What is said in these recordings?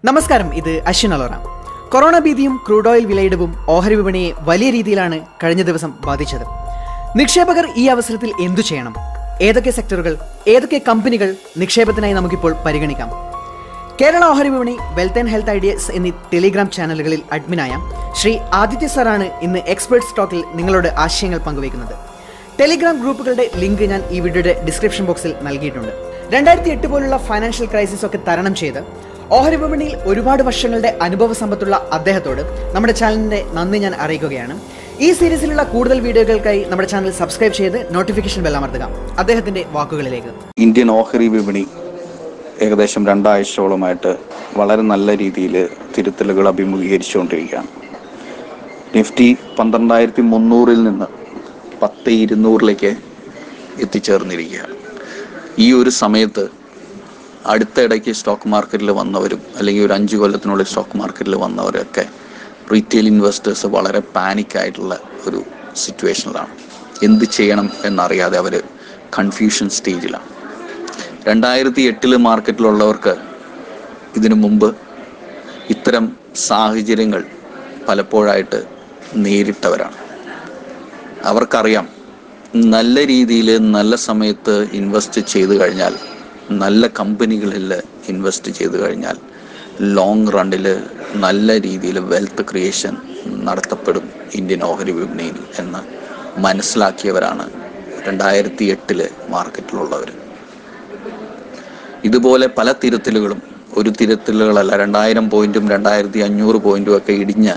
നമസ്കാരം ഇത് അശ്വിൻ അലോറ കൊറോണ ഭീതിയും ക്രൂഡ് ഓയിൽ വിലയിടിവും ഓഹരി വിപണിയെ വലിയ രീതിയിലാണ് കഴിഞ്ഞ ദിവസം ബാധിച്ചത് നിക്ഷേപകർ ഈ അവസരത്തിൽ എന്തു ചെയ്യണം ഏതൊക്കെ സെക്ടറുകൾ ഏതൊക്കെ കമ്പനികൾ നിക്ഷേപത്തിനായി നമുക്കിപ്പോൾ പരിഗണിക്കാം കേരള ഓഹരി വിപണി വെൽത്ത് ആൻഡ് ഹെൽത്ത് ഐഡിയസ് എന്നീ ടെലിഗ്രാം ചാനലുകളിൽ അഡ്മിനായ ശ്രീ ആദിത്യ സാറാണ് ഇന്ന് എക്സ്പേർട്ട് സ്റ്റോക്കിൽ നിങ്ങളോട് ആശയങ്ങൾ പങ്കുവയ്ക്കുന്നത് ടെലിഗ്രാം ഗ്രൂപ്പുകളുടെ ലിങ്ക് ഞാൻ ഈ വീഡിയോയുടെ ഡിസ്ക്രിപ്ഷൻ ബോക്സിൽ നൽകിയിട്ടുണ്ട് രണ്ടായിരത്തി എട്ട് പോലുള്ള ഫൈനാൻഷ്യൽ ക്രൈസിസ് ഒക്കെ തരണം ചെയ്ത് ഓഹരി വിപണിയിൽ ഒരുപാട് വർഷങ്ങളുടെ അനുഭവ സമ്പത്തുള്ള അദ്ദേഹത്തോട് നമ്മുടെ ചാനലിന്റെ നന്ദി ഞാൻ അറിയിക്കുകയാണ് ഈ സീരീസിലുള്ള കൂടുതൽ വീഡിയോകൾക്കായി നമ്മുടെ ചാനൽ സബ്സ്ക്രൈബ് ചെയ്ത് നോട്ടിഫിക്കേഷൻ ബെൽ അമർത്തുക അദ്ദേഹത്തിന്റെ വാക്കുകളിലേക്ക് ഇന്ത്യൻ ഓഹരി വിപണി ഏകദേശം രണ്ടാഴ്ചയോളമായിട്ട് വളരെ നല്ല രീതിയിൽ തിരുത്തലുകൾ അഭിമുഖീകരിച്ചുകൊണ്ടിരിക്കുകയാണ് നിഫ്റ്റി പന്ത്രണ്ടായിരത്തി മുന്നൂറിൽ നിന്ന് പത്ത് ഇരുന്നൂറിലേക്ക് എത്തിച്ചേർന്നിരിക്കുകയാണ് ഈ ഒരു സമയത്ത് അടുത്ത ഇടയ്ക്ക് സ്റ്റോക്ക് മാർക്കറ്റിൽ വന്നവരും അല്ലെങ്കിൽ ഒരു അഞ്ച് കൊല്ലത്തിനുള്ളിൽ സ്റ്റോക്ക് മാർക്കറ്റിൽ വന്നവരൊക്കെ റീറ്റെയിൽ ഇൻവെസ്റ്റേഴ്സ് വളരെ പാനിക് ആയിട്ടുള്ള ഒരു സിറ്റുവേഷനിലാണ് എന്ത് ചെയ്യണം എന്നറിയാതെ അവർ കൺഫ്യൂഷൻ സ്റ്റേജിലാണ് രണ്ടായിരത്തി എട്ടില് മാർക്കറ്റിലുള്ളവർക്ക് ഇതിനു മുമ്പ് ഇത്തരം സാഹചര്യങ്ങൾ പലപ്പോഴായിട്ട് നേരിട്ടവരാണ് അവർക്കറിയാം നല്ല രീതിയിൽ നല്ല സമയത്ത് ഇൻവെസ്റ്റ് ചെയ്തു കഴിഞ്ഞാൽ നല്ല കമ്പനികളിൽ ഇൻവെസ്റ്റ് ചെയ്തു കഴിഞ്ഞാൽ ലോങ് റണ്ണിൽ നല്ല രീതിയിൽ വെൽത്ത് ക്രിയേഷൻ നടത്തപ്പെടും ഇന്ത്യൻ ഓഹരി വിപണിയിൽ എന്ന് മനസ്സിലാക്കിയവരാണ് രണ്ടായിരത്തി എട്ടില് മാർക്കറ്റിലുള്ളവർ ഇതുപോലെ പല തിരുത്തലുകളും ഒരു തിരുത്തലുകളല്ല രണ്ടായിരം പോയിന്റും രണ്ടായിരത്തി അഞ്ഞൂറ് പോയിന്റും ഒക്കെ ഇടിഞ്ഞ്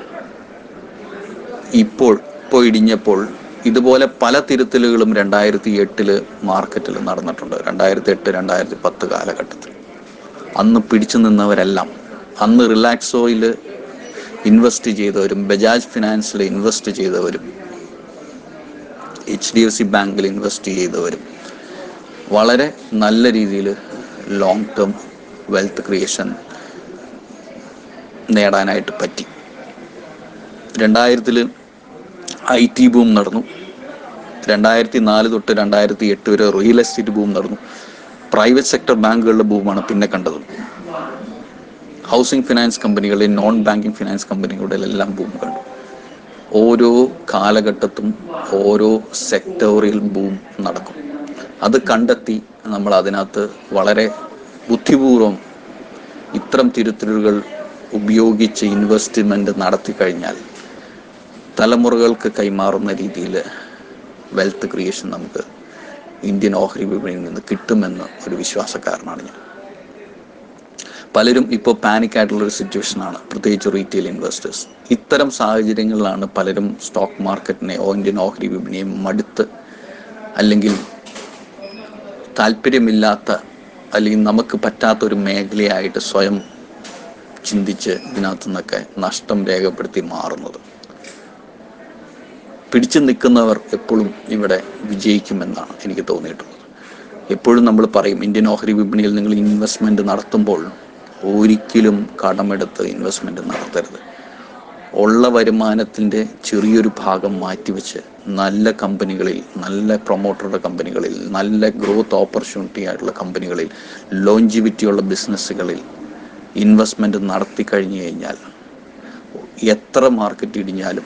ഇപ്പോൾ ഇപ്പോൾ ഇടിഞ്ഞപ്പോൾ ഇതുപോലെ പല തിരുത്തലുകളും രണ്ടായിരത്തി എട്ടില് മാർക്കറ്റിൽ നടന്നിട്ടുണ്ട് രണ്ടായിരത്തി എട്ട് രണ്ടായിരത്തി പത്ത് കാലഘട്ടത്തിൽ അന്ന് പിടിച്ചു നിന്നവരെല്ലാം അന്ന് റിലാക്സോയിൽ ഇൻവെസ്റ്റ് ചെയ്തവരും ബജാജ് ഫിനാൻസിൽ ഇൻവെസ്റ്റ് ചെയ്തവരും എച്ച് ഡി എഫ് സി ബാങ്കിൽ ഇൻവെസ്റ്റ് ചെയ്തവരും വളരെ നല്ല രീതിയിൽ ലോങ് ടേം വെൽത്ത് ക്രിയേഷൻ നേടാനായിട്ട് പറ്റി രണ്ടായിരത്തിൽ ഐ ടി ബൂം നടന്നു രണ്ടായിരത്തി നാല് തൊട്ട് രണ്ടായിരത്തി എട്ട് വരെ റിയൽ എസ്റ്റേറ്റ് ബൂം നടന്നു പ്രൈവറ്റ് സെക്ടർ ബാങ്കുകളുടെ ബൂമാണ് പിന്നെ കണ്ടത് ഹൗസിംഗ് ഫിനാൻസ് കമ്പനികളിലെ നോൺ ബാങ്കിങ് ഫിനാൻസ് കമ്പനികളുടെ എല്ലാം ബൂം കണ്ടു ഓരോ കാലഘട്ടത്തും ഓരോ സെക്ടോറിയൽ ബൂം നടക്കും അത് കണ്ടെത്തി നമ്മൾ അതിനകത്ത് വളരെ ബുദ്ധിപൂർവം ഇത്തരം തിരുത്തലുകൾ ഉപയോഗിച്ച് ഇൻവെസ്റ്റ്മെന്റ് നടത്തി കഴിഞ്ഞാൽ തലമുറകൾക്ക് കൈമാറുന്ന രീതിയിൽ വെൽത്ത് ക്രിയേഷൻ നമുക്ക് ഇന്ത്യൻ ഓഹരി വിപണിയിൽ നിന്ന് കിട്ടുമെന്ന് ഒരു വിശ്വാസക്കാരനാണ് ഞാൻ പലരും ഇപ്പോൾ പാനിക് ആയിട്ടുള്ള ഒരു സിറ്റുവേഷനാണ് പ്രത്യേകിച്ച് റീറ്റെയിൽ ഇൻവെസ്റ്റേഴ്സ് ഇത്തരം സാഹചര്യങ്ങളിലാണ് പലരും സ്റ്റോക്ക് മാർക്കറ്റിനെ ഇന്ത്യൻ ഓഹരി വിപണിയെ മടുത്ത് അല്ലെങ്കിൽ താല്പര്യമില്ലാത്ത അല്ലെങ്കിൽ നമുക്ക് പറ്റാത്ത ഒരു മേഖലയായിട്ട് സ്വയം ചിന്തിച്ച് ഇതിനകത്തു നിന്നൊക്കെ നഷ്ടം രേഖപ്പെടുത്തി മാറുന്നത് പിടിച്ചു നിൽക്കുന്നവർ എപ്പോഴും ഇവിടെ വിജയിക്കുമെന്നാണ് എനിക്ക് തോന്നിയിട്ടുള്ളത് എപ്പോഴും നമ്മൾ പറയും ഇന്ത്യൻ ഓഹരി വിപണിയിൽ നിങ്ങൾ ഇൻവെസ്റ്റ്മെന്റ് നടത്തുമ്പോൾ ഒരിക്കലും കടമെടുത്ത് ഇൻവെസ്റ്റ്മെന്റ് നടത്തരുത് ഉള്ള വരുമാനത്തിൻ്റെ ചെറിയൊരു ഭാഗം മാറ്റിവെച്ച് നല്ല കമ്പനികളിൽ നല്ല പ്രൊമോട്ടറുടെ കമ്പനികളിൽ നല്ല ഗ്രോത്ത് ഓപ്പർച്യൂണിറ്റി ആയിട്ടുള്ള കമ്പനികളിൽ ലോഞ്ചിവിറ്റിയുള്ള ബിസിനസ്സുകളിൽ ഇൻവെസ്റ്റ്മെന്റ് നടത്തി കഴിഞ്ഞു കഴിഞ്ഞാൽ എത്ര മാർക്കറ്റ് ഇടിഞ്ഞാലും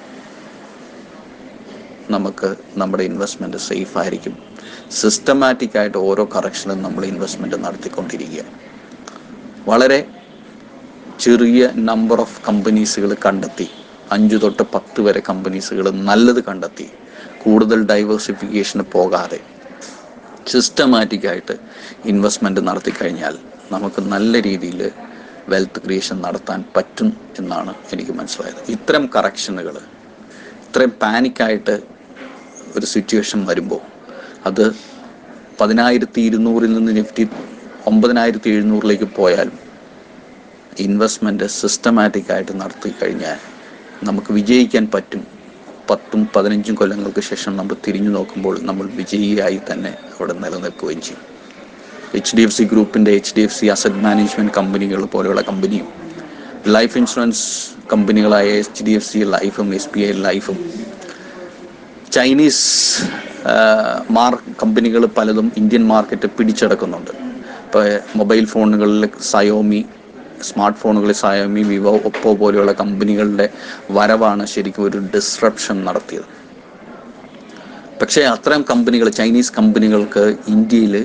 നമുക്ക് നമ്മുടെ ഇൻവെസ്റ്റ്മെന്റ് സേഫ് ആയിരിക്കും സിസ്റ്റമാറ്റിക് ആയിട്ട് ഓരോ കറക്ഷനും നമ്മൾ ഇൻവെസ്റ്റ്മെന്റ് നടത്തിക്കൊണ്ടിരിക്കുക വളരെ ചെറിയ നമ്പർ ഓഫ് കമ്പനീസുകൾ കണ്ടെത്തി അഞ്ചു തൊട്ട് പത്ത് വരെ കമ്പനീസുകൾ നല്ലത് കണ്ടെത്തി കൂടുതൽ ഡൈവേഴ്സിഫിക്കേഷന് പോകാതെ സിസ്റ്റമാറ്റിക് ആയിട്ട് ഇൻവെസ്റ്റ്മെന്റ് നടത്തി കഴിഞ്ഞാൽ നമുക്ക് നല്ല രീതിയിൽ വെൽത്ത് ക്രിയേഷൻ നടത്താൻ പറ്റും എന്നാണ് എനിക്ക് മനസ്സിലായത് ഇത്തരം കറക്ഷനുകൾ ഇത്രയും പാനിക്കായിട്ട് ഒരു സിറ്റുവേഷൻ വരുമ്പോൾ അത് പതിനായിരത്തി ഇരുന്നൂറിൽ നിന്ന് നിഫ്റ്റി ഒമ്പതിനായിരത്തി എഴുന്നൂറിലേക്ക് പോയാലും ഇൻവെസ്റ്റ്മെൻറ്റ് സിസ്റ്റമാറ്റിക് ആയിട്ട് നടത്തി കഴിഞ്ഞാൽ നമുക്ക് വിജയിക്കാൻ പറ്റും പത്തും പതിനഞ്ചും കൊല്ലങ്ങൾക്ക് ശേഷം നമ്മൾ തിരിഞ്ഞു നോക്കുമ്പോൾ നമ്മൾ വിജയിയായി തന്നെ അവിടെ നിലനിൽക്കുകയും ചെയ്യും എച്ച് ഡി എഫ് സി ഗ്രൂപ്പിൻ്റെ H D F C asset management കമ്പനികൾ പോലെയുള്ള കമ്പനിയും ലൈഫ് ഇൻഷുറൻസ് കമ്പനികളായ എച്ച് ഡി എഫ് സി ലൈഫും എസ് ബി ഐ ലൈഫും ചൈനീസ് മാർ കമ്പനികൾ പലതും ഇന്ത്യൻ മാർക്കറ്റ് പിടിച്ചടക്കുന്നുണ്ട് ഇപ്പോൾ മൊബൈൽ ഫോണുകളിൽ സയോമി സ്മാർട്ട് ഫോണുകളിൽ സായോമി വിവോ ഒപ്പോ പോലെയുള്ള കമ്പനികളുടെ വരവാണ് ശരിക്കും ഒരു ഡിസ്റപ്ഷൻ നടത്തിയത് പക്ഷേ അത്തരം കമ്പനികൾ ചൈനീസ് കമ്പനികൾക്ക് ഇന്ത്യയിൽ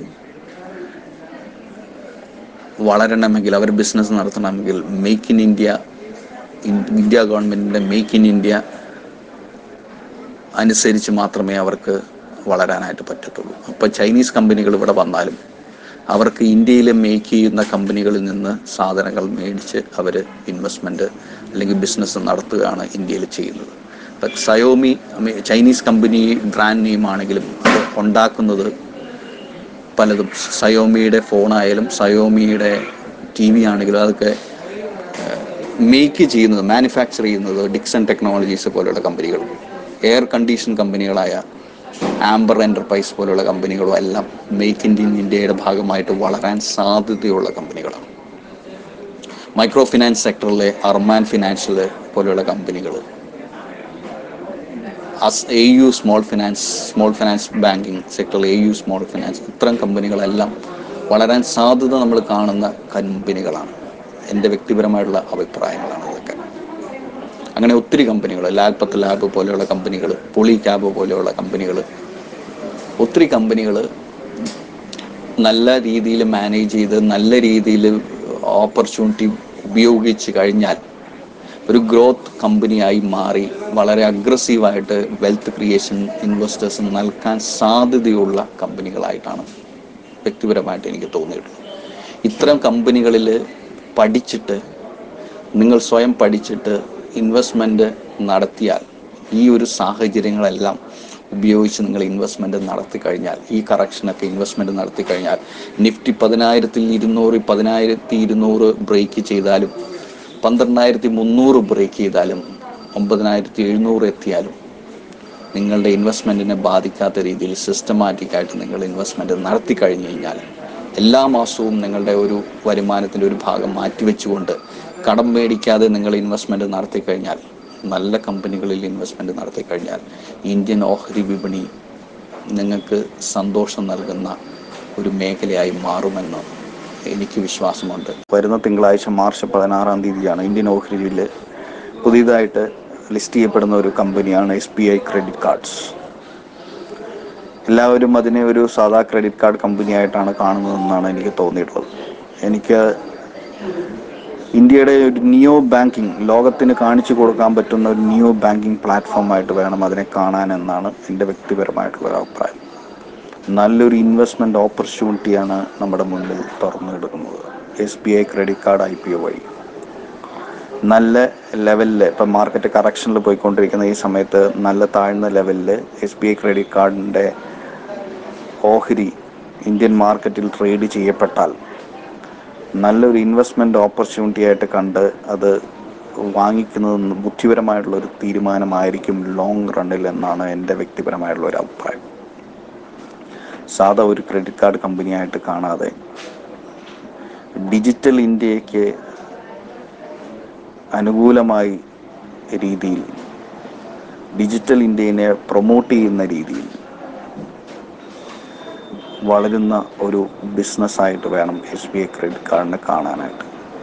വളരണമെങ്കിൽ അവർ ബിസിനസ് നടത്തണമെങ്കിൽ മേക്ക് ഇൻ ഇന്ത്യ ഇന്ത്യ ഗവൺമെൻറ്റിൻ്റെ മേക്ക് ഇൻ ഇന്ത്യ അനുസരിച്ച് മാത്രമേ അവർക്ക് വളരാനായിട്ട് പറ്റത്തുള്ളൂ അപ്പോൾ ചൈനീസ് കമ്പനികൾ ഇവിടെ വന്നാലും അവർക്ക് ഇന്ത്യയിൽ മേക്ക് ചെയ്യുന്ന കമ്പനികളിൽ നിന്ന് സാധനങ്ങൾ മേടിച്ച് അവർ ഇൻവെസ്റ്റ്മെൻറ്റ് അല്ലെങ്കിൽ ബിസിനസ് നടത്തുകയാണ് ഇന്ത്യയിൽ ചെയ്യുന്നത് ഇപ്പം Xiaomi Chinese company brand name ആണെങ്കിലും അത് ഉണ്ടാക്കുന്നത് പലതും സയോമിയുടെ ഫോണായാലും സയോമിയുടെ ടി വി ആണെങ്കിലും അതൊക്കെ മേക്ക് ചെയ്യുന്നത് മാനുഫാക്ചർ ചെയ്യുന്നത് ഡിക്സൺ ടെക്നോളജീസ് പോലെയുള്ള കമ്പനികൾ എയർ കണ്ടീഷൻ കമ്പനികളായ ആംബർ എൻ്റർപ്രൈസ് പോലെയുള്ള കമ്പനികളും എല്ലാം മേക്ക് ഇൻ ഇന്ത്യയുടെ ഭാഗമായിട്ട് വളരാൻ സാധ്യതയുള്ള കമ്പനികളാണ് മൈക്രോ ഫിനാൻസ് സെക്ടറിലെ അർമാൻ ഫിനാൻഷ്യൽ പോലെയുള്ള കമ്പനികൾ as A U small finance small finance banking സെക്ടറിൽ എ യു സ്മോൾ ഫിനാൻസ് ഇത്തരം കമ്പനികളെല്ലാം വളരാൻ സാധ്യത നമ്മൾ കാണുന്ന കമ്പനികളാണ് എൻ്റെ വ്യക്തിപരമായിട്ടുള്ള അഭിപ്രായങ്ങളാണ് ഇതൊക്കെ അങ്ങനെ ഒത്തിരി കമ്പനികൾ ലാൽപത്ത് ലാബ് പോലെയുള്ള കമ്പനികൾ പൊളി ക്യാബ് പോലെയുള്ള കമ്പനികൾ ഒത്തിരി കമ്പനികൾ നല്ല രീതിയിൽ മാനേജ് ചെയ്ത് നല്ല രീതിയിൽ ഓപ്പർച്യൂണിറ്റി ഉപയോഗിച്ച് കഴിഞ്ഞാൽ ഒരു ഗ്രോത്ത് കമ്പനിയായി മാറി വളരെ അഗ്രസീവായിട്ട് വെൽത്ത് ക്രിയേഷൻ ഇൻവെസ്റ്റേഴ്സ് നൽകാൻ സാധ്യതയുള്ള കമ്പനികളായിട്ടാണ് വ്യക്തിപരമായിട്ട് എനിക്ക് തോന്നിയിട്ടുള്ളത് ഇത്തരം കമ്പനികളിൽ പഠിച്ചിട്ട് നിങ്ങൾ സ്വയം പഠിച്ചിട്ട് ഇൻവെസ്റ്റ്മെൻറ്റ് നടത്തിയാൽ ഈ ഒരു സാഹചര്യങ്ങളെല്ലാം ഉപയോഗിച്ച് നിങ്ങൾ ഇൻവെസ്റ്റ്മെൻറ്റ് നടത്തി കഴിഞ്ഞാൽ ഈ കറക്ഷനൊക്കെ ഇൻവെസ്റ്റ്മെൻറ്റ് നടത്തി കഴിഞ്ഞാൽ നിഫ്റ്റി പതിനായിരത്തിൽ ഇരുന്നൂറ് പതിനായിരത്തി ഇരുന്നൂറ് ബ്രേക്ക് ചെയ്താലും പന്ത്രണ്ടായിരത്തി മുന്നൂറ് ബ്രേക്ക് ചെയ്താലും ഒമ്പതിനായിരത്തി എഴുന്നൂറ് എത്തിയാലും നിങ്ങളുടെ ഇൻവെസ്റ്റ്മെൻറ്റിനെ ബാധിക്കാത്ത രീതിയിൽ സിസ്റ്റമാറ്റിക് ആയിട്ട് നിങ്ങൾ ഇൻവെസ്റ്റ്മെൻറ്റ് നടത്തി കഴിഞ്ഞു കഴിഞ്ഞാൽ എല്ലാ മാസവും നിങ്ങളുടെ ഒരു വരുമാനത്തിൻ്റെ ഒരു ഭാഗം മാറ്റിവെച്ചുകൊണ്ട് കടം മേടിക്കാതെ നിങ്ങൾ ഇൻവെസ്റ്റ്മെൻറ്റ് നടത്തി കഴിഞ്ഞാൽ നല്ല കമ്പനികളിൽ ഇൻവെസ്റ്റ്മെൻറ്റ് നടത്തി കഴിഞ്ഞാൽ ഇന്ത്യൻ ഓഹരി വിപണി നിങ്ങൾക്ക് സന്തോഷം നൽകുന്ന ഒരു മേഖലയായി മാറുമെന്ന് എനിക്ക് വിശ്വാസമുണ്ട് വരുന്ന തിങ്കളാഴ്ച മാർച്ച് പതിനാറാം തീയതിയാണ് ഇന്ത്യൻ ഓഹരിയിൽ പുതിയതായിട്ട് ലിസ്റ്റ് ചെയ്യപ്പെടുന്ന ഒരു കമ്പനിയാണ് S B I credit cards എല്ലാവരും അതിനെ ഒരു സാധാ ക്രെഡിറ്റ് കാർഡ് കമ്പനിയായിട്ടാണ് കാണുന്നതെന്നാണ് എനിക്ക് തോന്നിയിട്ടുള്ളത് എനിക്ക് ഇന്ത്യയുടെ ഒരു നിയോ ബാങ്കിങ് ലോകത്തിന് കാണിച്ചു കൊടുക്കാൻ പറ്റുന്ന ഒരു നിയോ ബാങ്കിങ് പ്ലാറ്റ്ഫോമായിട്ട് വേണം അതിനെ കാണാൻ എന്നാണ് എൻ്റെ വ്യക്തിപരമായിട്ടുള്ള ഒരു അഭിപ്രായം നല്ലൊരു ഇൻവെസ്റ്റ്മെൻറ്റ് ഓപ്പർച്യൂണിറ്റിയാണ് നമ്മുടെ മുന്നിൽ തുറന്നു കിടക്കുന്നത് S B I credit card I P O വഴി നല്ല ലെവലിൽ ഇപ്പം മാർക്കറ്റ് കറക്ഷനിൽ പോയിക്കൊണ്ടിരിക്കുന്ന ഈ സമയത്ത് നല്ല താഴ്ന്ന ലെവലിൽ എസ് ബി ഐ ക്രെഡിറ്റ് കാർഡിൻ്റെ ഓഹരി ഇന്ത്യൻ മാർക്കറ്റിൽ ട്രേഡ് ചെയ്യപ്പെട്ടാൽ നല്ലൊരു ഇൻവെസ്റ്റ്മെൻറ്റ് ഓപ്പർച്യൂണിറ്റി ആയിട്ട് കണ്ട് അത് വാങ്ങിക്കുന്നത് ബുദ്ധിപരമായിട്ടുള്ള ഒരു തീരുമാനമായിരിക്കും ലോങ് റണ്ണിൽ എന്നാണ് എൻ്റെ വ്യക്തിപരമായിട്ടുള്ള ഒരു അഭിപ്രായം സാധാ ഒരു ക്രെഡിറ്റ് കാർഡ് കമ്പനിയായിട്ട് കാണാതെ ഡിജിറ്റൽ ഇന്ത്യക്ക് അനുകൂലമായി രീതിയിൽ ഡിജിറ്റൽ ഇന്ത്യനെ പ്രൊമോട്ട് ചെയ്യുന്ന രീതിയിൽ വളരുന്ന ഒരു ബിസിനസ്സായിട്ട് വേണം എസ് ബി ഐ ക്രെഡിറ്റ് കാർഡിനെ കാണാനായിട്ട്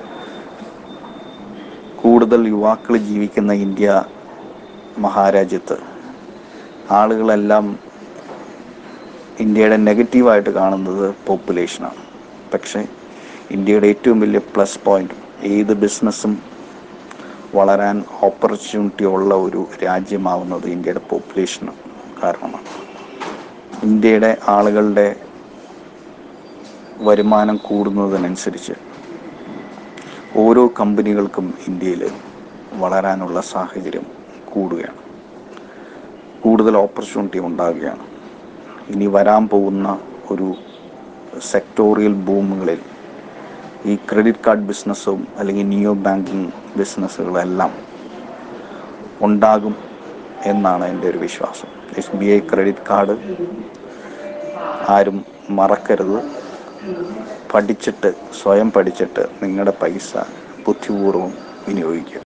കൂടുതൽ യുവാക്കൾ ജീവിക്കുന്ന ഇന്ത്യ മഹാരാജ്യത്ത് ആളുകളെല്ലാം ഇന്ത്യയുടെ നെഗറ്റീവായിട്ട് കാണുന്നത് പോപ്പുലേഷനാണ് പക്ഷേ ഇന്ത്യയുടെ ഏറ്റവും വലിയ പ്ലസ് പോയിന്റ് ഏത് ബിസിനസ്സും വളരാൻ ഓപ്പർച്യൂണിറ്റി ഉള്ള ഒരു രാജ്യമാവുന്നത് ഇന്ത്യയുടെ പോപ്പുലേഷൻ കാരണമാണ് ഇന്ത്യയുടെ ആളുകളുടെ വരുമാനം കൂടുന്നതിനനുസരിച്ച് ഓരോ കമ്പനികൾക്കും ഇന്ത്യയിൽ വളരാനുള്ള സാഹചര്യം കൂടുകയാണ് കൂടുതൽ ഓപ്പർച്യൂണിറ്റി ഉണ്ടാകുകയാണ് ഇനി വരാൻ പോകുന്ന ഒരു സെക്ടോറിയൽ ബൂമുകളിൽ ഈ ക്രെഡിറ്റ് കാർഡ് ബിസിനസ്സും അല്ലെങ്കിൽ നിയോ ബാങ്കിങ് ബിസിനസ്സുകളെല്ലാം ഉണ്ടാകും എന്നാണ് എൻ്റെ ഒരു വിശ്വാസം S B I credit card ആരും മറക്കരുത് പഠിച്ചിട്ട് സ്വയം പഠിച്ചിട്ട് നിങ്ങളുടെ പൈസ ബുദ്ധിപൂർവ്വം വിനിയോഗിക്കുക